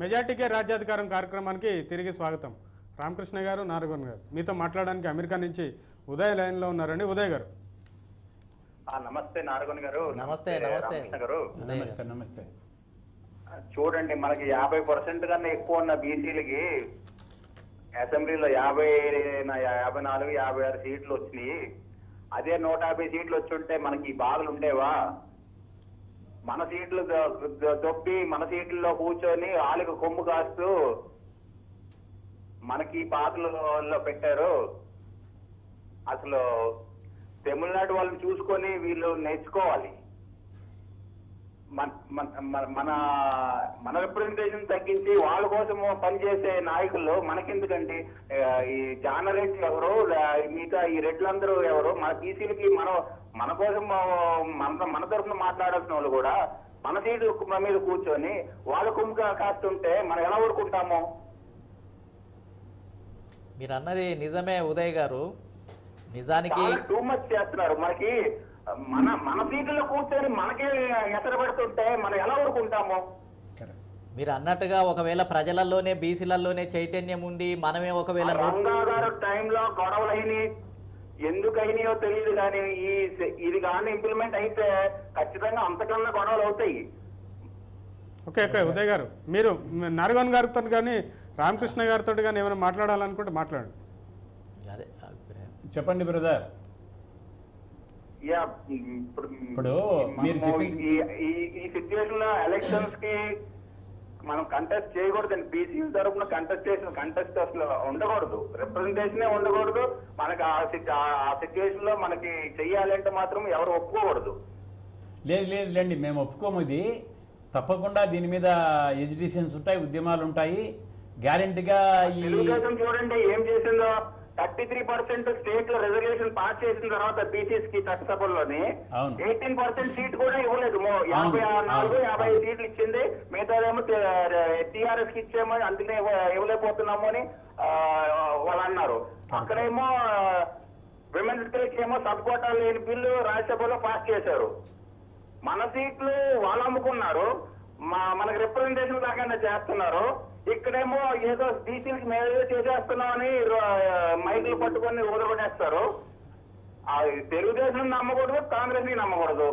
మెజార్టీకే రాజ్యాధికారం కార్యక్రమానికి తిరిగి స్వాగతం రామకృష్ణ గారు నారగొన్ గారు మీతో మాట్లాడడానికి అమెరికా నుంచి ఉదయ్ లైన్లో ఉన్నారండి ఉదయ్ గారు ఆ, నమస్తే నారగొని గారు నమస్తే, నమస్తే. రామకృష్ణ గారు నమస్తే నమస్తే చూడండి మనకి యాభై పర్సెంట్ కన్నా ఎక్కువ ఉన్న బీసీలకి అసెంబ్లీలో యాభై నా- యాభై నాలుగు యాభై ఆరు సీట్లు వచ్చినాయి అదే నూట యాభై సీట్లు వచ్చి ఉంటే మనకి ఈ బాధలు ఉండేవా మన సీట్లు దొ- దొ- దొబ్బి మన సీట్లలో కూర్చొని వాళ్ళకి కొమ్ము కాస్తూ మనకి ఈ బాధలు పెట్టారు అసలు తమిళనాడు వాళ్ళని చూసుకొని వీళ్ళు నేర్చుకోవాలి మన- మన- మన- మన మన రిప్రజెంటేషన్ తగ్గించి వాళ్ళ కోసం పనిచేసే నాయకులు మనకెందుకండి ఆ, ఈ జానరెడ్డి ఎవరు ఆ, మిగతా ఈ రెడ్లందరూ ఎవరు మన బీసీలకి మనం మన కోసం ఆ, మన మన తరఫున మాట్లాడాల్సిన వాళ్ళు కూడా మన సీటు మీద కూర్చొని వాళ్ళ కుమ్ముగా కాస్తుంటే మనం ఎలా ఊరుకుంటాము మీరు అన్నది నిజమే ఉదయ్ గారు నిజానికి చాలా టూ మచ్ చేస్తున్నారు మనకి మన మన సీట్లో కూర్చొని మనకే ఎసరు పెడుతుంటే మనం ఎలా ఊరుకుంటాము కరెక్ట్ మీరు అన్నట్టుగా ఒకవేళ ప్రజలలోనే బీసీలలోనే చైతన్యం ఉండి మనమే ఒకవేళ నో- రంగా గారు టైంలో గొడవలు అయినాయి ఎందుకు అయినాయో తెలియదు కానీ ఈ ఇది కానీ ఇంప్లిమెంట్ అయితే ఖచ్చితంగా అంతకన్నా గొడవలు అవుతాయి ఓకే ఓకే ఉదయ్ గారు మీరు నారగొన్ గారితో కానీ రామకృష్ణ గారితో కానీ ఏమైనా మాట్లాడాలనుకుంటే మాట్లాడండి అదే చెప్పండి బ్రదర్ యా, ఇప్పుడు ఇప్పుడు మీరు మనము చెప్పి- ఈ- ఈ ఈ సిచ్యువేషన్ లో ఎలక్షన్స్ కి మనం కంటెస్ట్ చేయకూడదండి బీసీ తరఫున కంటెస్ట్ చేసిన కంటెస్ట్ అసలు ఉండకూడదు రిప్రజెంటేషనే ఉండకూడదు మనకి ఆ సిచ్- ఆ సిచ్యువేషన్ లో మనకి చెయ్యాలంటే మాత్రం ఎవరు ఒప్పుకోకూడదు లేదు లేదు లేండి మేము ఒప్పుకోము ఇది తప్పకుండా దీని మీద ఎడ్యుకేషన్స్ ఉంటాయి ఉద్యమాలు ఉంటాయి గ్యారెంటీగా ఈ తెలుగుదేశం చూడండి ఏం చేసిందో థర్టీ త్రీ పర్సెంట్ స్టేట్ లో రిజర్వేషన్ పాస్ చేసిన తర్వాత బీసీఎస్ కి చట్టసభల్లోని అవును. ఎయిటీన్ పర్సెంట్ సీట్ కూడా ఇవ్వలేదు మో- యాభై అవును, నాలుగు అవును, యాభై అవును. సీట్లు ఇచ్చింది మిగతాదేమో టీఆర్ఎస్ కి ఇచ్చేమో అందుకే ఇవ్వ- ఇవ్వలేకపోతున్నాము అని ఆ, వాళ్ళు అన్నారు అక్కడేమో విమెన్స్ కి ఏమో సబ్ కోటా లేని బిల్లు రాజ్యసభలో పాస్ చేశారు మన సీట్లు వాళ్ళు అమ్ముకున్నారు మా మనకి రిప్రజెంటేషన్ లేకుండా చేస్తున్నారు ఇక్కడేమో ఏదో బీసీలకి మేము ఏదో చేసేస్తున్నామని మైకులు పట్టుకొని ఊదరగొట్టేస్తారు ఆ తెలుగుదేశం నమ్మకూడదు కాంగ్రెస్ ని నమ్మకూడదు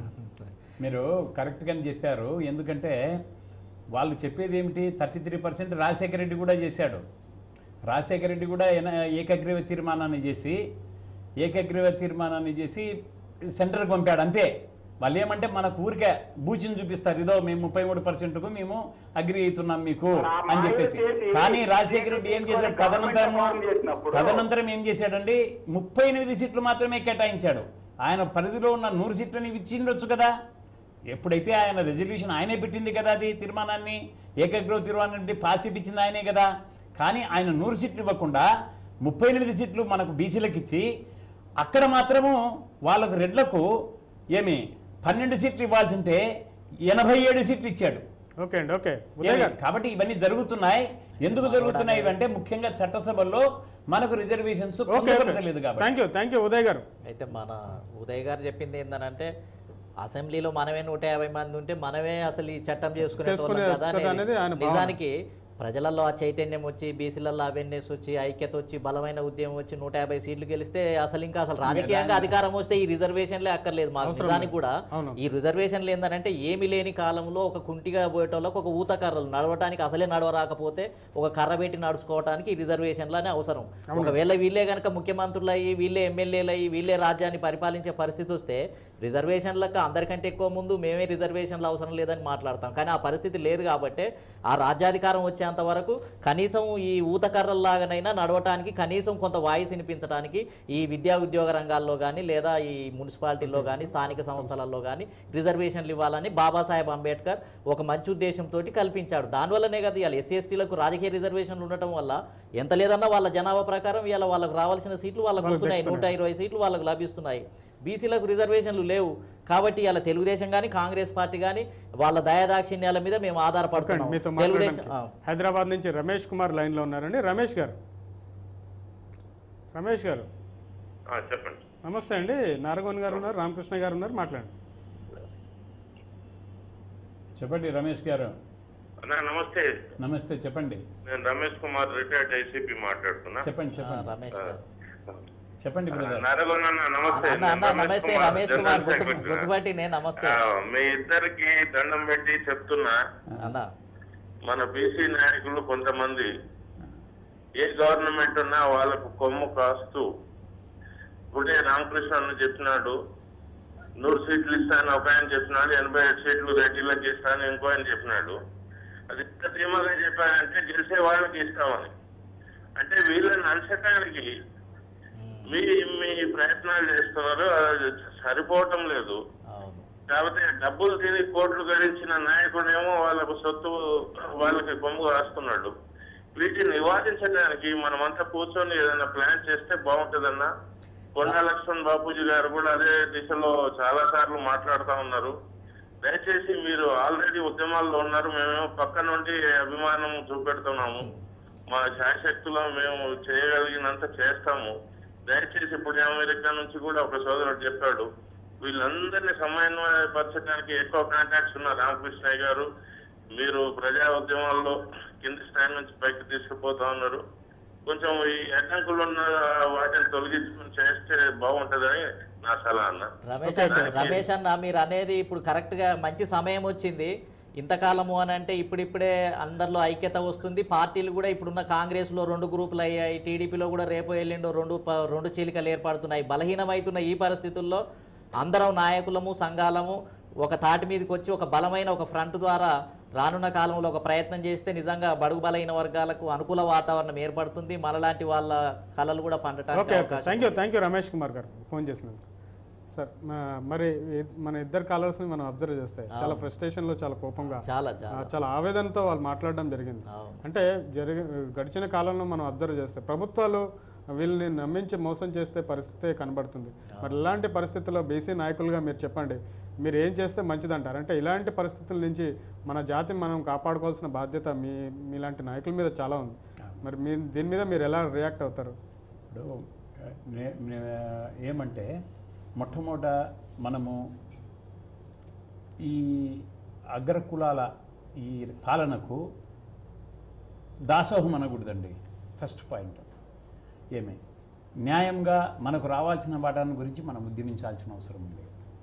మీరు కరెక్ట్గానే చెప్పారు ఎందుకంటే వాళ్ళు చెప్పేది ఏమిటి thirty three percent Rajasekhara Reddy కూడా చేశాడు రాజశేఖర రెడ్డి కూడా ఎన- ఏకగ్రీవ తీర్మానాన్ని చేసి ఏకగ్రీవ తీర్మానాన్ని చేసి సెంటర్కి పంపాడు అంతే వాళ్ళు ఏమంటే మనకు ఊరికే బూచిని చూపిస్తారు ఇదో మేము ముప్పై మూడు పర్సెంట్కు మేము అగ్రి అవుతున్నాం మీకు అని చెప్పేసి కానీ రాజశేఖర రెడ్డి ఏం చేశాడు తదనంతరం తదనంతరం ఏం చేశాడండి ముప్పై ఎనిమిది సీట్లు మాత్రమే కేటాయించాడు ఆయన పరిధిలో ఉన్న నూరు సీట్లని ఇచ్చిండొచ్చు కదా ఎప్పుడైతే ఆయన రెజల్యూషన్ ఆయనే పెట్టింది కదా అది తీర్మానాన్ని ఏకగ్రహ తీర్మానాన్ని పాస్ సీట్ ఇచ్చింది ఆయనే కదా కానీ ఆయన నూరు సీట్లు ఇవ్వకుండా ముప్పై ఎనిమిది సీట్లు మనకు బీసీలకు ఇచ్చి అక్కడ మాత్రము వాళ్ళకు రెడ్లకు ఏమి పన్నెండు సీట్లు ఇవ్వాల్సి ఉంటే ఎనభై ఏడు సీట్లు ఇచ్చాడు ఓకే అండి ఓకే ఉదయ్ గారు కాబట్టి ఇవన్నీ జరుగుతున్నాయి ఎందుకు జరుగుతున్నాయి ఇవంటే ముఖ్యంగా చట్టసభల్లో మనకు రిజర్వేషన్స్ ఓకే ఓకే పొందుపరచలేదు కాబట్టి thank you thank you Uday గారు అయితే మన ఉదయ్ గారు చెప్పింది ఏంటంటే అసెంబ్లీలో మనమే నూట యాభై మంది ఉంటే మనమే అసలు ఈ చట్టం చేసుకునే చేసుకునే కదా కదా అనేది అనేది ఆయన భావన. నిజానికి ప్రజలలో ఆ చైతన్యం వచ్చి బీసీలలో అవేర్నెస్ వచ్చి ఐక్యత వచ్చి బలమైన ఉద్యమం వచ్చి నూట యాభై సీట్లు గెలిస్తే అసలు ఇంకా అసలు రాజకీయంగా అధికారం వస్తే ఈ రిజర్వేషన్లే అక్కర్లేదు మాకు అవసరం నిజానికి కూడా అవును. ఈ రిజర్వేషన్లు ఏంటంటే ఏమి లేని కాలంలో ఒక కుంటిగా పోయేటోళ్ళకి ఒక ఊత కర్రలు నడవటానికి అసలే నడవరాకపోతే ఒక కర్ర పెట్టి నడుచుకోవడానికి ఈ రిజర్వేషన్లనే అవసరం ఒకవేళ వీళ్ళే కనుక ముఖ్యమంత్రులు అయ్యి వీళ్ళే ఎమ్మెల్యేలు అయ్యి వీళ్ళే రాజ్యాన్ని పరిపాలించే పరిస్థితి వస్తే రిజర్వేషన్లకు అందరికంటే ఎక్కువ ముందు మేమే రిజర్వేషన్లు అవసరం లేదని మాట్లాడతాం కానీ ఆ పరిస్థితి లేదు కాబట్టి ఆ రాజ్యాధికారం వచ్చేంత వరకు కనీసం ఈ ఊతకర్రల్లాగానైనా నడవటానికి కనీసం కొంత వాయిస్ వినిపించడానికి ఈ విద్యా ఉద్యోగ రంగాల్లో కానీ లేదా ఈ మున్సిపాలిటీల్లో కానీ స్థానిక సంస్థలలో కానీ రిజర్వేషన్లు ఇవ్వాలని బాబాసాహెబ్ అంబేద్కర్ ఒక మంచి ఉద్దేశంతో కల్పించాడు దానివల్లనే కదా ఇవాళ ఎస్సీ ఎస్టీలకు రాజకీయ రిజర్వేషన్లు ఉండటం వల్ల ఎంత లేదన్నా వాళ్ళ జనాభా ప్రకారం ఇవాళ వాళ్ళకు రావాల్సిన సీట్లు వాళ్ళకు వస్తున్నాయి నూట ఇరవై సీట్లు వాళ్ళకు లభిస్తున్నాయి బీసీలకు రిజర్వేషన్లు లేవు కాబట్టి ఇలా తెలుగుదేశం కానీ కాంగ్రెస్ పార్టీ కానీ వాళ్ళ దయాదాక్షిణ్యాల మీద మేము ఓకే అండి ఆధారపడుతున్నాం మీతో తెలుగుదేశం మాట్లాడడానికి హైదరాబాద్ నుంచి రమేష్ కుమార్ లైన్లో ఉన్నారండి రమేష్ గారు రమేష్ గారు ఆ, చెప్పండి నమస్తే అండి నారగోన్ గారు ఉన్నారు రామకృష్ణ గారు ఉన్నారు మాట్లాడండి చెప్పండి రమేష్ గారు అన్నా నమస్తే నమస్తే చెప్పండి నేను రమేష్ కుమార్ రిటైర్డ్ ఐసీపీ మాట్లాడుతున్నా చెప్పండి ఆ, చెప్పండి రమేష్ గారు చెప్పండి బ్రదర్ నరగొండ అన్న నమస్తే అన్న అన్న నేను నమస్తే రమేష్ కుమార్ జనరల్ గుర్తు సెక్రటరీ. గుర్తుపట్టి నేను నమస్తే ఆ, మీ ఇద్దరికి దండం పెట్టి చెప్తున్నా అన్న మన బీసీ నాయకులు కొంతమంది ఏ గవర్నమెంట్ ఉన్నా వాళ్ళకు కొమ్ము కాస్తూ ఇప్పుడే రామకృష్ణ అన్న చెప్పినాడు నూరు సీట్లు ఇస్తాను ఒక ఆయన చెప్పినాడు ఎనభై ఐదు సీట్లు రెడ్డిలకు ఇస్తాను ఇంకో ఆయన చెప్పినాడు అది ఎంత ధీమాగా చెప్పారంటే గెలిచే వాళ్ళకి ఇస్తామని అంటే వీళ్ళని అంచడానికి మీ మీ ప్రయత్నాలు చేస్తున్నారు అది సరిపోవటం లేదు అవును కాకపోతే డబ్బులు తిని కోట్లు గడించిన నాయకుడేమో వాళ్ళకు సొత్తు వాళ్ళకి కొమ్ము రాస్తున్నాడు వీటిని నివారించడానికి మనమంతా కూర్చొని ఏదైనా ప్లాన్ చేస్తే బాగుంటుందన్నా కొండా లక్ష్మణ్ బాపూజీ గారు కూడా అదే దిశలో చాలా సార్లు మాట్లాడుతూ ఉన్నారు దయచేసి మీరు ఆల్రెడీ ఉద్యమాల్లో ఉన్నారు మేమేమో పక్క నుండి అభిమానం చూపెడుతున్నాము మా శాశక్తులో మేము చేయగలిగినంత చేస్తాము దయచేసి ఇప్పుడు అమెరికా నుంచి కూడా ఒక సోదరుడు చెప్పాడు వీళ్ళందరినీ సమన్వయపరచడానికి ఎక్కువ కాంటాక్ట్స్ ఉన్న రామకృష్ణయ్య గారు మీరు ప్రజా ఉద్యమాల్లో కింది స్థాయి నుంచి పైకి తీసుకుపోతా ఉన్నారు కొంచెం ఈ అడ్డంకులు ఉన్న వాటిని తొలగించుకుని చేస్తే బాగుంటదని నా సలహా అన్న రమేష్ ఓకే, అన్న ఓకే. రమేష్ అన్న మీరు అనేది ఇప్పుడు కరెక్ట్గా మంచి సమయం వచ్చింది ఇంతకాలము అని అంటే ఇప్పుడిప్పుడే అందరిలో ఐక్యత వస్తుంది పార్టీలు కూడా ఇప్పుడున్న కాంగ్రెస్లో రెండు గ్రూపులు అయ్యాయి టీడీపీలో కూడా రేపు ఎల్లుండో రెండు ప- రెండు చీలికలు ఏర్పడుతున్నాయి బలహీనమవుతున్న ఈ పరిస్థితుల్లో అందరం నాయకులము సంఘాలము ఒక తాటి మీదకి వచ్చి ఒక బలమైన ఒక ఫ్రంట్ ద్వారా రానున్న కాలంలో ఒక ప్రయత్నం చేస్తే నిజంగా బడుగు బలహీన వర్గాలకు అనుకూల వాతావరణం ఏర్పడుతుంది మనలాంటి వాళ్ళ కళలు కూడా పండటానికి ఓకే ఓకే అవకాశం thank you thank you Ramesh Kumar గారు ఫోన్ చేసినందుకు సార్ మా- మరి ఇ- మన ఇద్దరు కాలర్స్ని మనం అబ్జర్వ్ చేస్తే చాలా ఫ్రస్ట్రేషన్లో చాలా కోపంగా చాలా ఆ, చాలా చాలా ఆవేదనతో వాళ్ళు మాట్లాడడం జరిగింది అవును. అంటే జరిగి గడిచిన కాలంలో మనం అబ్జర్వ్ చేస్తే ప్రభుత్వాలు వీళ్ళని నమ్మించి మోసం చేస్తే పరిస్థితే కనబడుతుంది మరి ఇలాంటి పరిస్థితుల్లో బీసీ నాయకులుగా మీరు చెప్పండి మీరు ఏం చేస్తే మంచిదంటారు అంటే ఇలాంటి పరిస్థితుల నుంచి మన జాతిని మనం కాపాడుకోవాల్సిన బాధ్యత మీ మీలాంటి నాయకుల మీద చాలా ఉంది మరి మీ దీని మీద మీరు ఎలా రియాక్ట్ అవుతారు ఇప్పుడు నే- నే- ఏమంటే మొట్టమొదట మనము ఈ అగ్రకులాల ఈ పాలనకు దాసోహం అనకూడదండి ఫస్ట్ పాయింట్ ఏమి న్యాయంగా మనకు రావాల్సిన వాటాన్ని గురించి మనం ఉద్యమించాల్సిన అవసరం ఉంది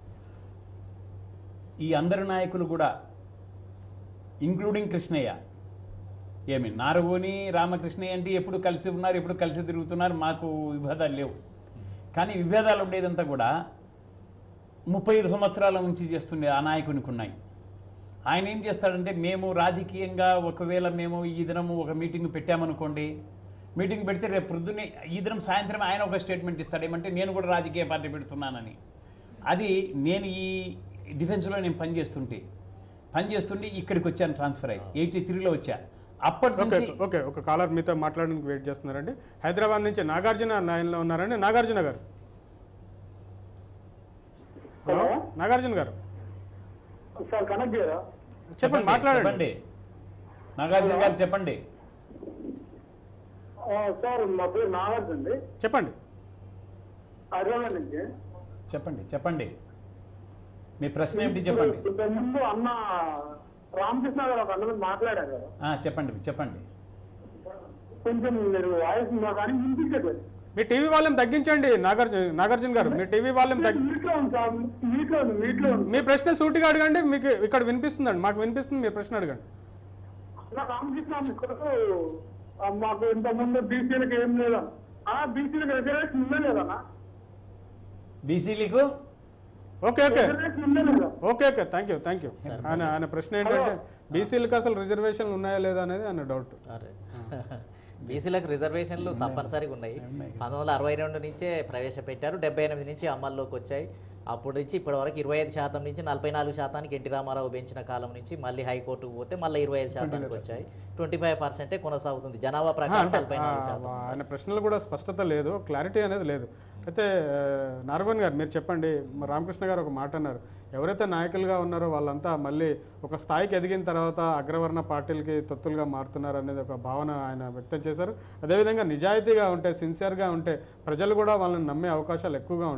ఈ అందరి నాయకులు కూడా ఇంక్లూడింగ్ కృష్ణయ్య ఏమి నారగోని రామకృష్ణయ్య అంటే ఎప్పుడు కలిసి ఉన్నారు ఎప్పుడు కలిసి తిరుగుతున్నారు మాకు విభేదాలు లేవు కానీ విభేదాలు ఉండేదంతా కూడా ముప్పై ఐదు సంవత్సరాల నుంచి చేస్తుండే ఆ నాయకునికి ఉన్నాయి ఆయన ఏం చేస్తాడంటే మేము రాజకీయంగా ఒకవేళ మేము ఈ దినము ఒక మీటింగ్ పెట్టామనుకోండి మీటింగ్ పెడితే రేపు పొద్దున్నే ఈ దినం సాయంత్రం ఆయన ఒక స్టేట్మెంట్ ఇస్తాడు ఏమంటే నేను కూడా రాజకీయ పార్టీ పెడుతున్నానని అది నేను ఈ డిఫెన్స్లో నేను పనిచేస్తుంటే పనిచేస్తుంటే ఇక్కడికి వచ్చాను ట్రాన్స్ఫర్ అయ్యి ఎయిటీ త్రీలో వచ్చా అప్పటి ఓకే నుంచి ఓకే ఒక కాలర్ మీతో మాట్లాడడానికి వెయిట్ చేస్తున్నారండి హైదరాబాద్ నుంచి నాగార్జున లైన్లో ఉన్నారండి నాగార్జున గారు హలో నాగార్జున గారు సార్ కనెక్ట్ చేయరా చెప్పండి మాట్లాడండి చెప్పండి నాగార్జున గారు చెప్పండి సార్ మా పేరు నాగార్జున అండి చెప్పండి హైదరాబాద్ నుంచి చెప్పండి చెప్పండి మీ ప్రశ్న ఏమిటి చెప్పండి ఇంతకు ముందు అన్న రామకృష్ణ గారు ఒక అన్న మాట్లాడారు కదా ఆ, చెప్పండి చెప్పండి కొంచెం మీరు వాయిస్ కానీ వినిపించట్లేదు మీ టీవీ వాళ్ళని తగ్గించండి నాగార్జున నాగార్జున గారు మీ టీవీ వాళ్ళని తగ్గి మీట్లో ఉంది సార్ మీట్లో ఉంది మీట్లో ఉంది మీ ప్రశ్న సూటిగా అడగండి మీకు ఇక్కడ వినిపిస్తుందండి మాకు వినిపిస్తుంది మీ ప్రశ్న అడగండి అన్న రామకృష్ణ కొరకు ఆ, మాకు ఇంత ముందు బీసీలకు ఏం లేదా ఆ బీసీలకు రిజర్వేషన్ ఉందా లేదన్నా బీసీలకు ఓకే ఓకే రిజర్వేషన్ ఉందా లేదా okay okay thank you thank you ఆయన ఆయన ప్రశ్న ఏంటంటే బీసీలకు అసలు రిజర్వేషన్లు ఉన్నాయా లేదా అనేది ఆయన డౌట్ అరే బీసీలకు రిజర్వేషన్లు తప్పనిసరిగా ఉన్నాయి పంతొమ్మిది వందల అరవై రెండు నుంచే ప్రవేశపెట్టారు డెబ్బై ఎనిమిది నుంచి అమల్లోకి వచ్చాయి అప్పటి నుంచి ఇప్పటి వరకు ఇరవై ఐదు శాతం నుంచి నలభై నాలుగు శాతానికి ఎన్టీ రామారావు పెంచిన కాలం నుంచి మళ్ళీ హైకోర్టుకు పోతే మళ్ళీ ఇరవై ఐదు శాతానికి వచ్చాయి ట్వంటీ ఫైవ్ పర్సెంటే కొనసాగుతుంది జనాభా ప్రకారం అంటే నలభై నాలుగు శాతం ఆ, ఆయన ప్రశ్నలు కూడా స్పష్టత లేదు క్లారిటీ అనేది లేదు అయితే ఆ, నారగోన్ గారు మీరు చెప్పండి మరి రామకృష్ణ గారు ఒక మాట అన్నారు ఎవరైతే నాయకులుగా ఉన్నారో వాళ్ళంతా మళ్ళీ ఒక స్థాయికి ఎదిగిన తర్వాత అగ్రవర్ణ పార్టీలకి తొత్తులుగా మారుతున్నారు అనేది ఒక భావన ఆయన వ్యక్తం చేశారు అదేవిధంగా నిజాయితీగా ఉంటే సిన్సియర్గా ఉంటే ప్రజలు కూడా వాళ్ళని నమ్మే అవకాశాలు ఎక్కువగా ఉంటాయి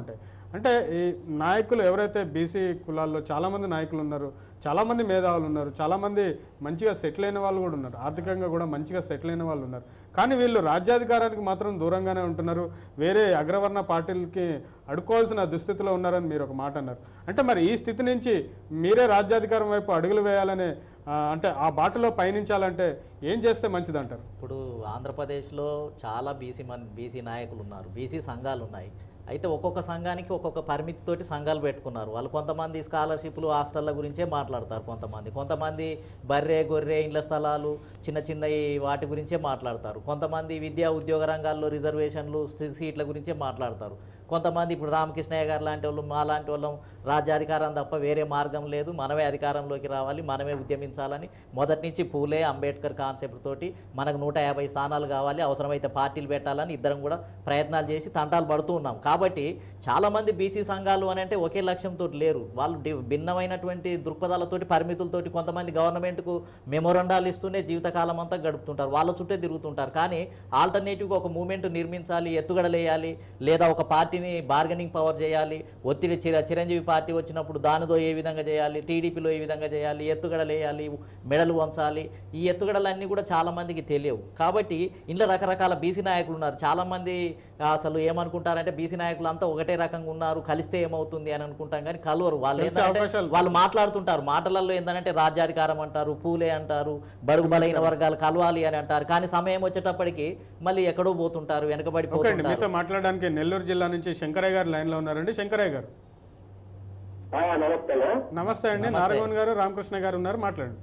అంటే ఈ నాయకులు ఎవరైతే బీసీ కులాల్లో చాలామంది నాయకులు ఉన్నారు చాలామంది మేధావులు ఉన్నారు చాలామంది మంచిగా సెటిల్ అయిన వాళ్ళు కూడా ఉన్నారు ఆర్థికంగా కూడా మంచిగా సెటిల్ అయిన వాళ్ళు ఉన్నారు కానీ వీళ్ళు రాజ్యాధికారానికి మాత్రం దూరంగానే ఉంటున్నారు వేరే అగ్రవర్ణ పార్టీలకి అడుకోవాల్సిన దుస్థితిలో ఉన్నారని మీరు ఒక మాట అన్నారు అంటే మరి ఈ స్థితి నుంచి మీరే రాజ్యాధికారం వైపు అడుగులు వేయాలనే ఆ, అంటే ఆ బాటలో పయనించాలంటే ఏం చేస్తే మంచిదంటారు ఇప్పుడు ఆంధ్రప్రదేశ్లో చాలా బీసీ మంది బీసీ నాయకులు ఉన్నారు బీసీ సంఘాలు ఉన్నాయి అయితే ఒక్కొక్క సంఘానికి ఒక్కొక్క పరిమితితోటి సంఘాలు పెట్టుకున్నారు వాళ్ళు కొంతమంది స్కాలర్షిప్లు హాస్టళ్ళ గురించే మాట్లాడతారు కొంతమంది కొంతమంది బర్రె గొర్రె ఇండ్ల స్థలాలు చిన్న చిన్న ఈ వాటి గురించే మాట్లాడతారు కొంతమంది విద్యా ఉద్యోగ రంగాల్లో రిజర్వేషన్లు సీ- సీట్ల గురించే మాట్లాడతారు కొంతమంది ఇప్పుడు రామకృష్ణయ్య గారు లాంటి వాళ్ళు మా లాంటి వాళ్ళం రాజ్యాధికారం తప్ప వేరే మార్గం లేదు మనమే అధికారంలోకి రావాలి మనమే ఉద్యమించాలని మొదటి నుంచి పూలే అంబేద్కర్ కాన్సెప్ట్ తోటి మనకు నూట యాభై స్థానాలు కావాలి అవసరమైతే పార్టీలు పెట్టాలని ఇద్దరం కూడా ప్రయత్నాలు చేసి తంటాలు పడుతూ ఉన్నాం కాబట్టి చాలామంది బీసీ సంఘాలు అని అంటే ఒకే లక్ష్యంతో లేరు వాళ్ళు డి- భిన్నమైనటువంటి దృక్పథాలతోటి పరిమితులతోటి కొంతమంది గవర్నమెంట్కు మెమోరండాలు ఇస్తూనే జీవితకాలం అంతా గడుపుతుంటారు వాళ్ళ చుట్టే తిరుగుతుంటారు కానీ ఆల్టర్నేటివ్గా ఒక మూమెంట్ నిర్మించాలి ఎత్తుగడలేయాలి లేదా ఒక పార్టీని బార్గెనింగ్ పవర్ చేయాలి ఒత్తిడి చిర చిరంజీవి పార్టీ వచ్చినప్పుడు దానితో ఏ విధంగా చేయాలి టీడీపీలో ఏ విధంగా చేయాలి ఎత్తుగడలేయాలి మెడలు వంచాలి ఈ ఎత్తుగడలన్నీ కూడా చాలా మందికి తెలియవు కాబట్టి ఇంట్లో రకరకాల బీసీ నాయకులు ఉన్నారు చాలా మంది అసలు ఏమనుకుంటారంటే బీసీ నాయకులు అంతా ఒకటే రకంగా ఉన్నారు కలిస్తే ఏమవుతుంది అని అనుకుంటాం కానీ కలవరు వాళ్ళు కలిసే ఏంటంటే అవకాశాలు వాళ్ళు మాట్లాడుతుంటారు మాటలలో ఏంటంటే రాజ్యాధికారం అంటారు పూలే అంటారు బడుగు బలైన వర్గాలు కలవాలి అని అంటారు కానీ సమయం వచ్చేటప్పటికి మళ్ళీ ఎక్కడో పోతుంటారు ఓకే అండి వెనకబడిపోతుంటారు మీతో మాట్లాడడానికి నెల్లూరు జిల్లా నుంచి శంకరయ్య గారు లైన్లో ఉన్నారండి శంకరయ్య గారు ఆ, నమస్తే నమస్తే అండి నమస్తే. నారాయణ గారు రామకృష్ణ గారు ఉన్నారు మాట్లాడండి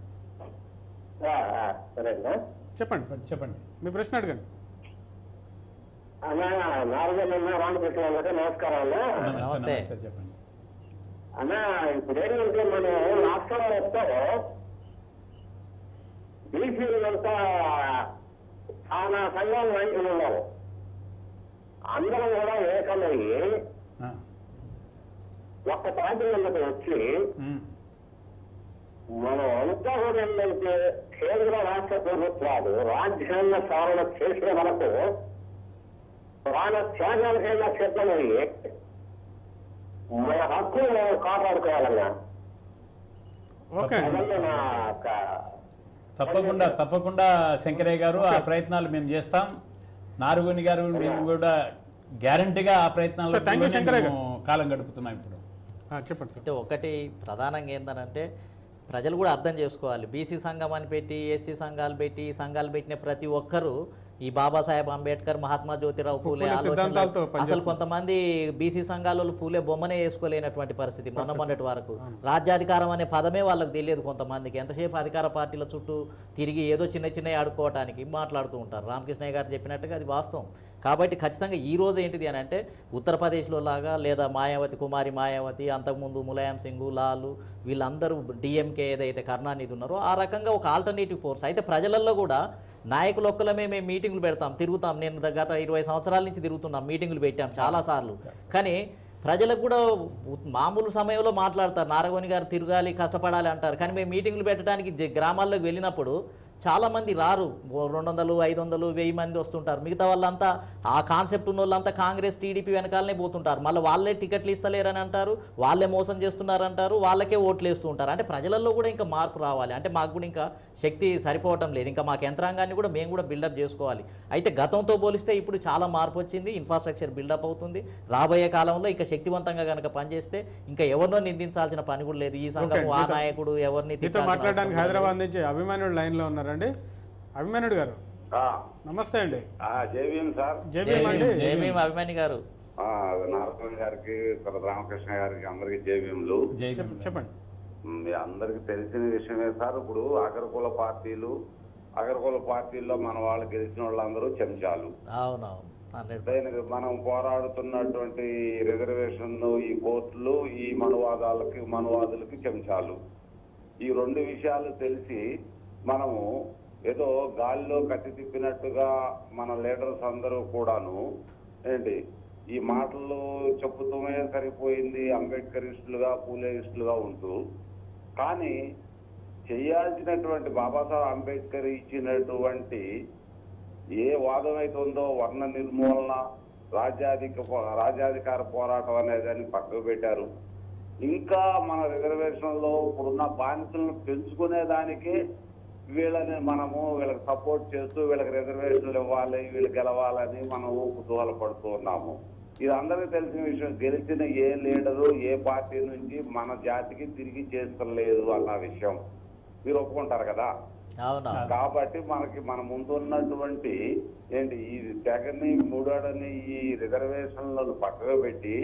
సరేనా చెప్పండి చెప్పండి మీ ప్రశ్న అడగండి అన్నా నారదన్న రామకృష్ణ గారు నమస్కారం అన్నా నమస్తే నమస్తే. నమస్తే చెప్పండి అన్నా ఇప్పుడు ఏంటంటే మనం రాష్ట్రం మొత్తం బీసీలంతా చాలా సంఘాలు నాయకులు ఉన్నారు అందరం కూడా ఏకమయ్యి ఆ, ఒక్క పార్టీ ఉన్నది వచ్చి ఉమ్, మనం అంతా కూడా ఏంటంటే కేంద్ర రాష్ట్ర ప్రభుత్వాలు రాజ్యాంగ సవరణ చేసిన వరకు ప్రాణ త్యాగాలకైనా సిద్ధమయ్యి మన హక్కులు మనం కాపాడుకోవాలన్నా ఓకే అండి అదంతా నా యొక్క తప్పకుండా తప్పకుండా శంకరయ్య గారు ఆ ప్రయత్నాలు మేము చేస్తాం నారుగుని గారు మేము కూడా గ్యారంటీగా ఆ ప్రయత్నాలు Thank you, శంకరయ్య గారు. కాలం గడుపుతున్నాం ఇప్పుడు ఆ, చెప్పండి సార్ అయితే ఒకటి ప్రధానంగా ఏంటంటే ప్రజలు కూడా అర్థం చేసుకోవాలి బీసీ సంఘం అని పెట్టి ఎస్సీ సంఘాలు పెట్టి ఈ సంఘాలు పెట్టిన ప్రతి ఒక్కరూ ఈ బాబాసాహెబ్ అంబేద్కర్ మహాత్మా జ్యోతిరావు పూలే పూలే ఆలోచనలు- సిద్ధాంతాలతో అసలు పనిచేస్తున్నారు. కొంతమంది బీసీ సంఘాలలో పూలే బొమ్మనే వేసుకోలేనటువంటి పరిస్థితి మొన్న మొన్నటి వరకు రాజ్యాధికారం అనే పదమే వాళ్ళకి తెలియదు కొంతమందికి ఎంతసేపు అధికార పార్టీల చుట్టూ తిరిగి ఏదో చిన్న చిన్న ఆడుకోవడానికి మాట్లాడుతూ ఉంటారు రామకృష్ణయ్య గారు చెప్పినట్టుగా అది వాస్తవం కాబట్టి ఖచ్చితంగా ఈ రోజు ఏంటిది అని అంటే ఉత్తరప్రదేశ్లో లాగా లేదా మాయావతి కుమారి మాయావతి అంతకుముందు ములాయం సింగ్ లాలు వీళ్ళందరూ డిఎంకే ఏదైతే కరుణానిధి ఉన్నారో ఆ రకంగా ఒక ఆల్టర్నేటివ్ ఫోర్స్ అయితే ప్రజలలో కూడా నాయకులు ఒక్కలమే మేము మీటింగులు పెడతాం తిరుగుతాం నేను గత ఇరవై సంవత్సరాల నుంచి తిరుగుతున్నాం మీటింగులు పెట్టాం చాలాసార్లు కానీ ప్రజలకు కూడా ఉ- మామూలు సమయంలో మాట్లాడతారు నారగోని గారు తిరగాలి కష్టపడాలి అంటారు కానీ మేము మీటింగులు పెట్టడానికి జ- గ్రామాల్లోకి వెళ్ళినప్పుడు చాలా మంది రారు ఓ రెండు వందలు ఐదు వందలు వెయ్యి మంది వస్తుంటారు మిగతా వాళ్ళంతా ఆ కాన్సెప్ట్ ఉన్న వాళ్ళంతా కాంగ్రెస్ టీడీపీ వెనకాలనే పోతుంటారు మళ్ళీ వాళ్ళే టికెట్లు ఇస్తలేరని అంటారు వాళ్ళే మోసం చేస్తున్నారు అంటారు వాళ్ళకే ఓట్లు వేస్తూ ఉంటారు అంటే ప్రజలలో కూడా ఇంకా మార్పు రావాలి అంటే మాకు కూడా ఇంకా శక్తి సరిపోవటం లేదు ఇంకా మాకు యంత్రాంగాన్ని కూడా మేము కూడా బిల్డప్ చేసుకోవాలి అయితే గతంతో పోలిస్తే ఇప్పుడు చాలా మార్పు వచ్చింది ఇన్ఫ్రాస్ట్రక్చర్ బిల్డప్ అవుతుంది రాబోయే కాలంలో ఇంకా శక్తివంతంగా కనుక పనిచేస్తే ఇంకా ఎవరినో నిందించాల్సిన పని కూడా లేదు ఈ సంఘం ఆ మీతో- నాయకుడు ఎవరిని మీతో తిట్టాల్సిన మాట్లాడడానికి అవసరం లేదు. హైదరాబాద్ నుంచి అభిమానుడు లైన్లో ఉన్నారండి అభిమానుడు గారు నమస్తే అండి జేవిఎం సార్ జేబీఎం అండి జై భీమ్ అభిమాని గారు ఆ, నారసింహ గారికి తర్వాత రామకృష్ణ గారికి అందరికి జేవిఎంలు జై చెప్- భీమ్. చెప్పండి మీ అందరికి తెలిసిన విషయమే సార్ ఇప్పుడు అగ్రకుల పార్టీలు అగ్రకుల పార్టీల్లో మన వాళ్ళు గెలిచిన వాళ్ళందరూ చెంచాలు అవునవును హండ్రెడ్ దానికి మనం పోరాడుతున్నటువంటి రిజర్వేషన్ ఈ కోర్టులు ఈ మనువాదాలకి మనువాదులకి చెంచాలు ఈ రెండు విషయాలు తెలిసి మనము ఏదో గాలిలో కట్టి తిప్పినట్టుగా మన లీడర్స్ అందరూ కూడాను ఏంటి ఈ మాటలు చెప్పుతూనే సరిపోయింది అంబేద్కరిస్టులుగా పూలేయిస్టులుగా ఉంటూ కానీ చేయాల్సినటువంటి బాబాసాహెబ్ అంబేద్కర్ ఇచ్చినటువంటి ఏ వాదం అయితే ఉందో వర్ణ నిర్మూలన రాజ్యాధిక పో- రాజ్యాధికార పోరాటం అనేది పక్కకు పెట్టారు ఇంకా మన రిజర్వేషన్లో ఇప్పుడున్న బానిసలను పెంచుకునే దానికి వీళ్ళని మనము వీళ్ళకి సపోర్ట్ చేస్తూ వీళ్ళకి రిజర్వేషన్లు ఇవ్వాలి వీళ్ళు గెలవాలని మనము కుతూహలపడుతూ ఉన్నాము ఇది అందరికీ తెలిసిన విషయం గెలిచిన ఏ లీడరు ఏ పార్టీ నుంచి మన జాతికి తిరిగి చేస్తలేదు అన్న విషయం మీరు ఒప్పుకుంటారు కదా అవునా కాబట్టి మనకి మన ముందు ఉన్నటువంటి ఏంటి ఈ తెగని మూడాడని ఈ రిజర్వేషన్లను పక్కకు పెట్టి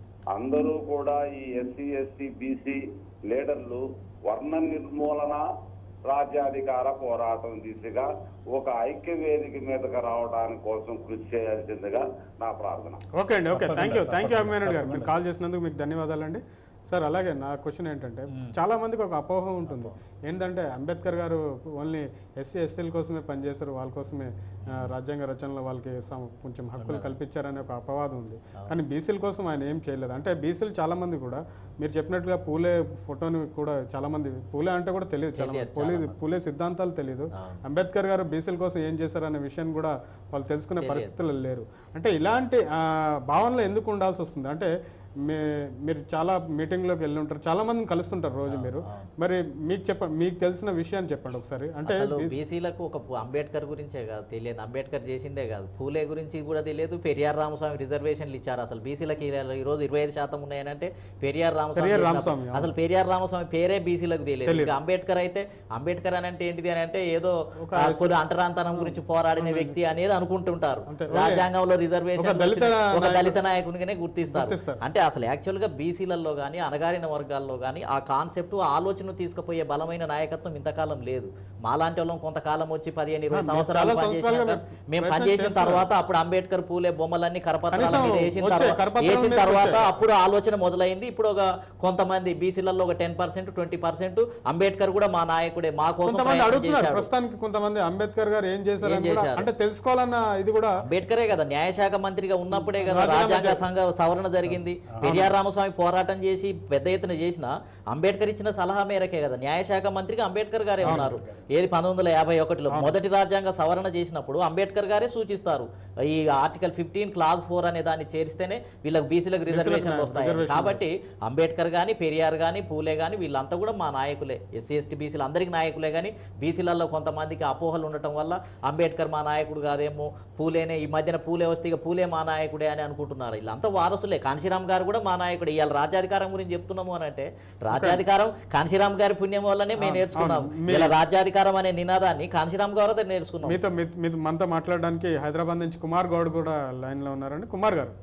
అందరూ కూడా ఈ ఎస్సీ ఎస్టీ బీసీ లీడర్లు వర్ణ నిర్మూలన రాజ్యాధికార పోరాటం దిశగా ఒక ఐక్య వేదిక మీదకి రావడానికి కోసం కృషి చేయాల్సిందిగా నా ప్రార్థన ఓకే అండి ఓకే థ్యాంక్ యూ తప్పకుండా, థ్యాంక్ యూ అభిమానుడు గారు మీరు తప్పకుండా. కాల్ చేసినందుకు మీకు ధన్యవాదాలండి సార్ అలాగే నా క్వశ్చన్ ఏంటంటే చాలా మందికి ఒక అపోహ ఉంటుంది ఏంటంటే అంబేద్కర్ గారు ఓన్లీ ఎస్సీ ఎస్టీల కోసమే పనిచేశారు వాళ్ళ కోసమే ఆ, రాజ్యాంగ రచనలో వాళ్ళకి సమ- కొంచెం హక్కులు కల్పించారనే ఒక అపవాదం ఉంది కానీ బీసీల కోసం ఆయన ఏం చేయలేదు అంటే బీసీలు చాలా మంది కూడా మీరు చెప్పినట్లుగా పూలే ఫోటోని కూడా చాలా మంది పూలే అంటే కూడా తెలియదు చాలా మంది పూలే పూలే సిద్ధాంతాలు తెలియదు అంబేద్కర్ గారు బీసీల కోసం ఏం చేశారనే విషయాన్ని కూడా వాళ్ళు తెలుసుకునే పరిస్థితులు లేరు అంటే ఇలాంటి ఆ, భావనలో ఎందుకు ఉండాల్సి వస్తుంది అంటే మీ మీరు చాలా మీటింగ్లోకి వెళ్ళి ఉంటారు చాలా మందిని కలుస్తుంటారు రోజు మీరు మరి మీకు చెప్ప మీకు తెలిసిన విషయాన్ని చెప్పండి ఒకసారి అంటే అసలు బీసీలకు ఒక పు- అంబేద్కర్ గురించే కాదు తెలియదు అంబేద్కర్ చేసిందే కాదు పూలే గురించి కూడా తెలియదు పెరియార్ రామస్వామి రిజర్వేషన్లు ఇచ్చారు అసలు బీసీలకి ఈ రోజు ఇరవై ఐదు శాతం ఉన్నాయనంటే పెరియార్ రామస్వామి పెరియార్ చేసినప్పుడు- రామస్వామి, అవును. అసలు పెరియార్ రామస్వామి పేరే బీసీలకు తెలియదు ఇంకా అంబేద్కర్ అయితే అంబేద్కర్ అని అంటే ఏంటిది అని అంటే ఏదో ఆ, కొద్ది అంటరాంతరం గురించి పోరాడిన వ్యక్తి అనేది అనుకుంటుంటారు అంతే. రాజ్యాంగంలో రిజర్వేషన్ ఒక దళిత ఒక దళిత నాయకునిగానే గుర్తిస్తారు గుర్తిస్తారు. అంటే అసలు యాక్చువల్గా బీసీలలో కానీ అనగారిన వర్గాల్లో కానీ ఆ కాన్సెప్ట్ ఆలోచన తీసుకుపోయే బలమైన నాయకత్వం ఇంతకాలం లేదు మాలాంటి వాళ్ళం కొంతకాలం వచ్చి పదిహేను ఇరవై మీరు సంవత్సరాలు చాలా సంవత్సరాలుగా పనిచేసినాక మీరు మేము ప్రయత్నం పనిచేసిన చేస్తున్నారు. తర్వాత అప్పుడు అంబేద్కర్ పూలే బొమ్మలన్నీ కరపత్రాల కనీసం మీద వేసిన వచ్చాయి, తర్వాత కరపత్రాల వేసిన మీద తర్వాత వచ్చాయి. అప్పుడు ఆలోచన మొదలైంది ఇప్పుడు ఒక కొంతమంది బీసీలలో ఒక ten percent twenty percent Ambedkar కూడా మా నాయకుడే మా కోసం కొంతమంది ప్రయత్నం అడుగుతున్నారు చేశాడు. ప్రస్తుతానికి కొంతమంది అంబేద్కర్ గారు ఏం చేశారని ఏం కూడా చేశారు? అంటే తెలుసుకోవాలన్న ఇది కూడా అంబేద్కరే కదా న్యాయశాఖ మంత్రిగా ఉన్నప్పుడే కదా రాజీనామా రాజ్యాంగ చేశారు. సంఘ సవరణ జరిగింది పెరియార్ రామస్వామి పోరాటం చేసి పెద్ద ఎత్తున చేసిన అంబేద్కర్ ఇచ్చిన సలహా మేరకే కదా న్యాయశాఖ మంత్రిగా అంబేద్కర్ గారే ఉన్నారు ఏది పంతొమ్మిది వందల యాభై ఒకటిలో మొదటి రాజ్యాంగ సవరణ చేసినప్పుడు అంబేద్కర్ గారే సూచిస్తారు ఈ ఆర్టికల్ ఫిఫ్టీన్ క్లాస్ ఫోర్ అనే దాన్ని చేరిస్తేనే వీళ్ళకి బీసీలకు రిజర్వేషన్లు వస్తాయి రిజర్వేషన్లు. కాబట్టి అంబేద్కర్ కానీ పెరియార్ కానీ పూలే కానీ వీళ్ళంతా కూడా మా నాయకులే ఎస్సీ ఎస్టీ బీసీలు అందరికీ నాయకులే కానీ బీసీలలో కొంతమందికి అపోహలు ఉండటం వల్ల అంబేద్కర్ మా నాయకుడు కాదేమో పూలేనే ఈ మధ్యన పూలే వస్తే ఇక పూలే మా నాయకుడే అని అనుకుంటున్నారు వీళ్ళంతా వారసులే కాంశీరామ్ గారు కూడా మా నాయకుడు ఇవాళ రాజ్యాధికారం గురించి చెప్తున్నాము అని అంటే రాజ్యాధికారం కాంశీరామ్ గారి పుణ్యం వల్లనే మేము నేర్చుకున్నాం మీ- ఇలా రాజ్యాధికారం అనే నినాదాన్ని కాంశీరామ్ గారు అయితే నేర్చుకున్నాం మీతో మీ- మీతో మనతో మాట్లాడడానికి హైదరాబాద్ నుంచి కుమార్ గౌడ్ కూడా లైన్లో ఉన్నారండి కుమార్ గారు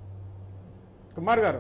కుమార్ గారు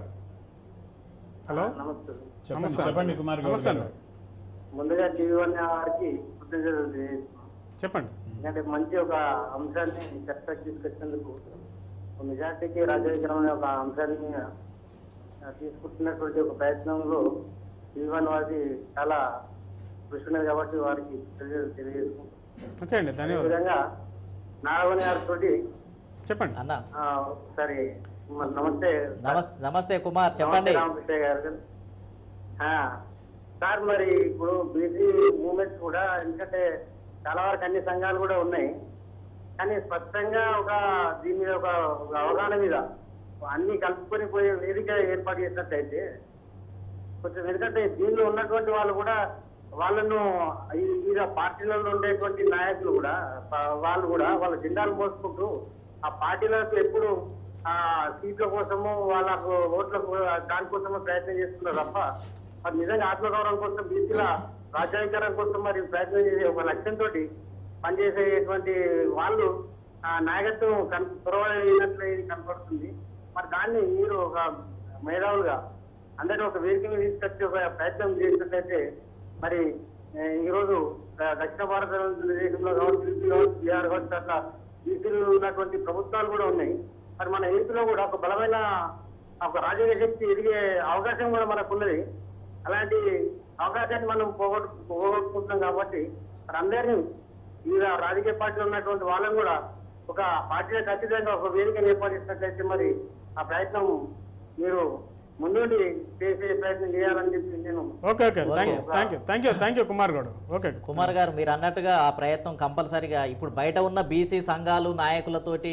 హలో నమస్తే చెప్పండి నమస్తే. చెప్పండి కుమార్ గౌడ్ నమస్తే గారు అండి. ముందుగా టీవీ వన్ వారికి కృతజ్ఞతలు తెలియజేస్తున్నాం. చెప్పండి ఎందుకంటే మంచి ఒక అంశాన్ని చర్చకు తీసుకొచ్చినందుకు ఒక మెజార్టీకి రాజ్యాంగం అనే ఒక అంశాన్ని ఆ, తీసుకుంటున్నటువంటి ఒక ప్రయత్నంలో టీవీ వన్ వారికి చాలా కృషి ఉన్నది కాబట్టి వారికి తెలియ- తెలియజేసుకుంటాం ఓకే అండి ధన్యవాదాలు అదేవిధంగా నాగవని గారితో చెప్పండి అన్న ఒకసారి మ- నమస్తే నమస్తే నమస్తే కుమార్ చెప్పండి నమస్తే రామకృష్ణ గారు ఆ, సార్ మరి ఇప్పుడు బీసీ మూమెంట్స్ కూడా ఎందుకంటే చాలా వరకు అన్ని సంఘాలు కూడా ఉన్నాయి కానీ స్పష్టంగా ఒక దీని మీద ఒక ఒక అవగాహన మీద అన్ని కలుపుకొని పోయే వేదిక ఏర్పాటు చేసినట్టయితే కొంచెం ఎందుకంటే దీనిలో ఉన్నటువంటి వాళ్ళు కూడా వాళ్ళను ఈ వివిధ పార్టీలలో ఉండేటువంటి నాయకులు కూడా ప- వాళ్ళు కూడా వాళ్ళ జెండాలు మోసుకుంటూ ఆ పార్టీలకు ఎప్పుడు ఆ సీట్ల కోసము వాళ్ళకు ఓట్ల దానికోసమో ప్రయత్నం చేస్తున్నారు తప్ప మరి నిజంగా ఆత్మగౌరవం కోసం బీసీల రాజ్యాధికారం కోసం మరి ప్రయత్నం చేసే ఒక లక్ష్యంతో పనిచేసేటువంటి వాళ్ళు ఆ నాయకత్వం కన్ పొరవైనట్లు కనపడుతుంది మరి దాన్ని మీరు ఒక మేధావులుగా అందరినీ ఒక వేదిక మీద తీసుకొచ్చి ఒక ప్రయత్నం చేసినట్లయితే మరి ఏ, ఈ రోజు ఆ, దక్షిణ భారతదేశంలో కావచ్చు యూపీ కావచ్చు బీహార్ కావచ్చు అట్లా బీసీలు ఉన్నటువంటి ప్రభుత్వాలు కూడా ఉన్నాయి మరి మన ఏపీలో కూడా ఒక బలమైన ఒక రాజకీయ శక్తి ఎదిగే అవకాశం కూడా మనకు ఉన్నది అలాంటి అవకాశాన్ని మనం పోగొట్టు పోగొట్టుకుంటున్నాం కాబట్టి మరి అందరినీ వివిధ రాజకీయ పార్టీలు ఉన్నటువంటి వాళ్ళని కూడా ఒక పార్టీలో ఖచ్చితంగా ఒక వేదికను ఏర్పాటు చేసినట్లయితే మరి ఆ ప్రయత్నం మీరు ముందుండి చేసే ప్రయత్నం చేయాలని చెప్పి నేను okay okay thank you thank you thank you thank you Kumar Goud okay Kumar గారు మీరు అన్నట్టుగా ఆ ప్రయత్నం కంపల్సరీగా ఇప్పుడు బయట ఉన్న బీసీ సంఘాలు నాయకులతోటి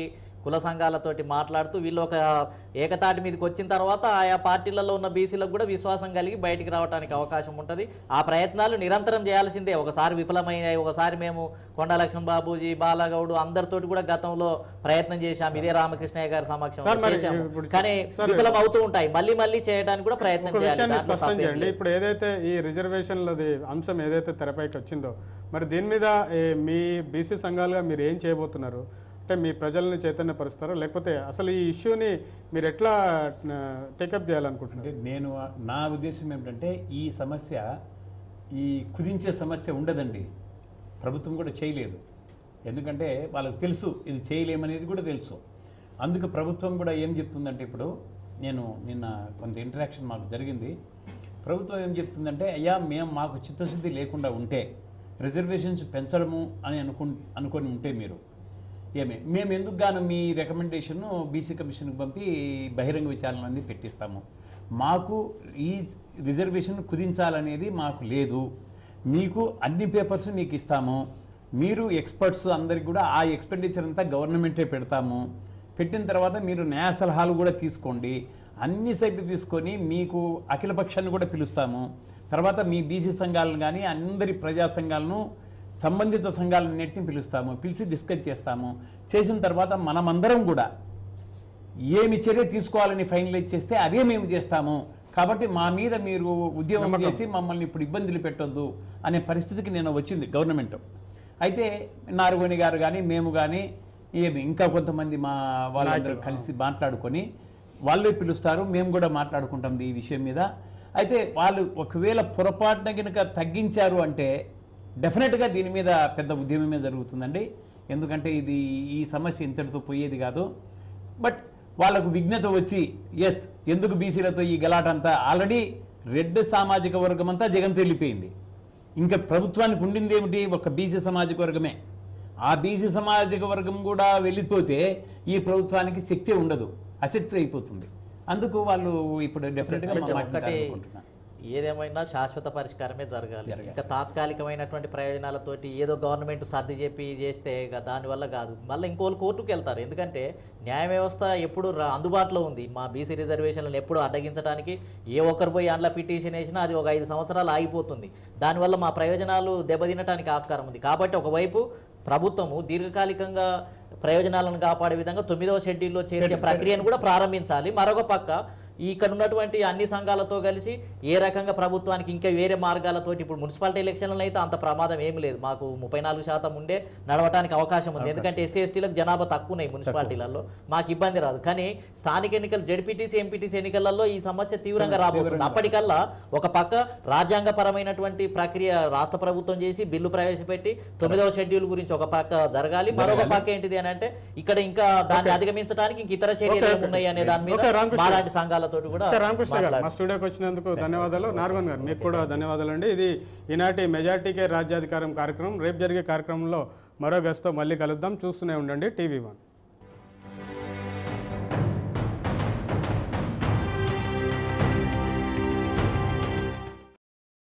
కుల సంఘాలతోటి మాట్లాడుతూ వీళ్ళు ఒక ఏకతాటి మీదకి వచ్చిన తర్వాత ఆయా పార్టీలలో ఉన్న బీసీలకు కూడా విశ్వాసం కలిగి బయటికి రావడానికి అవకాశం ఉంటుంది ఆ ప్రయత్నాలు నిరంతరం చేయాల్సిందే ఒకసారి విఫలమైనాయి ఒకసారి మేము కొండా లక్ష్మణ్ బాబూజీ బాలగౌడు అందరితోటి కూడా గతంలో ప్రయత్నం చేశాం ఇదే రామకృష్ణయ్య గారి సార్, సమక్షంలో మరి చేశాము ఇప్పుడు కానీ సార్, విఫలం అవుతూ ఉంటాయి మళ్ళీ మళ్ళీ చేయడానికి కూడా ప్రయత్నం ఒక చేయాలి విషయాన్ని దాంట్లో స్పష్టం తప్పేం చేయండి లేదు. ఇప్పుడు ఏదైతే ఈ రిజర్వేషన్లది అంశం ఏదైతే తెరపైకి వచ్చిందో మరి దీని మీద ఏ, మీ బీసీ సంఘాలుగా మీరు ఏం చేయబోతున్నారు అంటే మీ ప్రజల్ని చైతన్యపరుస్తారా లేకపోతే అసలు ఈ ఇష్యూని మీరు ఎట్లా టేకప్ చేయాలనుకుంటున్నారు అంటే నేను నా ఉద్దేశం ఏమిటంటే ఈ సమస్య ఈ కుదించే సమస్య ఉండదండి ప్రభుత్వం కూడా చేయలేదు ఎందుకంటే వాళ్ళకి తెలుసు ఇది చేయలేమనేది కూడా తెలుసు అందుకు ప్రభుత్వం కూడా ఏం చెప్తుందంటే ఇప్పుడు నేను నిన్న కొంత ఇంటరాక్షన్ మాకు జరిగింది ప్రభుత్వం ఏం చెప్తుందంటే అయ్యా మేము మాకు చిత్తశుద్ధి లేకుండా ఉంటే రిజర్వేషన్స్ పెంచడము అని అనుకు అనుకొని ఉంటే మీరు ఏమి మేము ఎందుకు గాను మీ రికమెండేషన్ బీసీ కమిషన్కి పంపి బహిరంగ విచారణలన్నీ పెట్టిస్తాము మాకు ఈ రిజర్వేషన్ కుదించాలనేది మాకు లేదు మీకు అన్ని పేపర్స్ మీకు ఇస్తాము మీరు ఎక్స్పర్ట్స్ అందరికి కూడా ఆ ఎక్స్పెండిచర్ అంతా గవర్నమెంటే పెడతాము పెట్టిన తర్వాత మీరు న్యాయ సలహాలు కూడా తీసుకోండి అన్ని సైట్లు తీసుకొని మీకు అఖిలపక్షాన్ని కూడా పిలుస్తాము తర్వాత మీ బీసీ సంఘాలను కానీ అందరి ప్రజా సంఘాలను సంబంధిత సంఘాలన్నింటినీ పిలుస్తాము పిలిచి డిస్కస్ చేస్తాము చేసిన తర్వాత మనమందరం కూడా ఏమి చర్య తీసుకోవాలని ఫైనలైజ్ చేస్తే అదే మేము చేస్తాము కాబట్టి మా మీద మీరు ఉద్యమం చేసి మమ్మల్ని ఇప్పుడు ఇబ్బందులు పెట్టొద్దు అనే పరిస్థితికి నేను వచ్చింది గవర్నమెంట్ అయితే నారుగోని గారు కానీ మేము కానీ ఏమి ఇంకా కొంతమంది మా వాళ్ళందరూ కలిసి మాట్లాడుకొని వాళ్ళే పిలుస్తారు మేము కూడా మాట్లాడుకుంటాం ఈ విషయం మీద అయితే వాళ్ళు ఒకవేళ పొరపాటున కనుక తగ్గించారు అంటే డెఫినెట్గా దీని మీద పెద్ద ఉద్యమమే జరుగుతుందండి ఎందుకంటే ఇది ఈ సమస్య ఇంతటితో పోయేది కాదు బట్ వాళ్ళకు విఘ్నత వచ్చి ఎస్ ఎందుకు బీసీలతో ఈ గలాట అంతా ఆల్రెడీ రెడ్ సామాజిక వర్గం అంతా జగన్ వెళ్ళిపోయింది ఇంకా ప్రభుత్వానికి ఉండింది ఏమిటి ఒక బీసీ సామాజిక వర్గమే ఆ బీసీ సామాజిక వర్గం కూడా వెళ్ళిపోతే ఈ ప్రభుత్వానికి శక్తి ఉండదు అశక్తి అయిపోతుంది అందుకు వాళ్ళు ఇప్పుడు డెఫినెట్గా మా మాట ఒక్కటి అనుకుంటున్నాను ఏదేమైనా శాశ్వత పరిష్కారమే జరగాలి జరగాలి. ఇంకా తాత్కాలికమైనటువంటి ప్రయోజనాలతోటి ఏదో గవర్నమెంట్ సర్ది చెప్పి చేస్తే ఇక దానివల్ల కాదు మళ్ళీ ఇంకోళ్ళు కోర్టుకు వెళ్తారు ఎందుకంటే న్యాయ వ్యవస్థ ఎప్పుడు రా- అందుబాటులో ఉంది మా బీసీ రిజర్వేషన్లను ఎప్పుడు అడ్డగించడానికి ఏ ఒక్కరు పోయి అందులో పిటిషన్ వేసినా అది ఒక ఐదు సంవత్సరాలు ఆగిపోతుంది దానివల్ల మా ప్రయోజనాలు దెబ్బతినటానికి ఆస్కారం ఉంది కాబట్టి ఒకవైపు ప్రభుత్వము దీర్ఘకాలికంగా ప్రయోజనాలను కాపాడే విధంగా తొమ్మిదవ షెడ్యూల్లో చేర్చే ప్రక్రియను కూడా ప్రారంభించాలి మరొక పక్క ఇక్కడ ఉన్నటువంటి అన్ని సంఘాలతో కలిసి ఏ రకంగా ప్రభుత్వానికి ఇంకా వేరే మార్గాలతోటి ఇప్పుడు మున్సిపాలిటీ ఎలక్షన్లలో అయితే అంత ప్రమాదం ఏమి లేదు మాకు ముప్పై నాలుగు శాతం ఉండే నడవటానికి అవకాశం ఉంది ఎందుకంటే ఎస్సీ ఎస్టీలకు జనాభా తక్కువ ఉన్నాయి మున్సిపాలిటీలలో మాకు ఇబ్బంది రాదు కానీ స్థానిక ఎన్నికలు జడ్పీటీసీ ఎంపీటీసీ ఎన్నికలలో ఈ సమస్య తీవ్రంగా రాబోతుంది అప్పటికల్లా ఒక పక్క రాజ్యాంగపరమైనటువంటి ప్రక్రియ రాష్ట్ర ప్రభుత్వం చేసి బిల్లు ప్రవేశపెట్టి తొమ్మిదవ షెడ్యూల్ గురించి ఒక పక్క జరగాలి మరొక పక్క ఏంటిది అని అంటే ఇక్కడ ఇంకా దాన్ని అధిగమించడానికి ఇంక ఇతర చర్యలు Okay, okay. ఏమున్నాయి అనే దాని మీద Okay, రామకృష్ణ. మాలాంటి సంఘాలతో కూడా ఓకే, రామకృష్ణ గారు మాట్లాడాలి. మా స్టూడియోకి వచ్చినందుకు ధన్యవాదాలు నార్గన్ గారు మీకు కూడా ధన్యవాదాలు అండి ఇది ఈనాటి మెజార్టీకే రాజ్యాధికారం కార్యక్రమం రేపు జరిగే కార్యక్రమంలో మరో గెస్ట్తో మళ్ళీ కలుద్దాం చూస్తూనే ఉండండి టీవీ వన్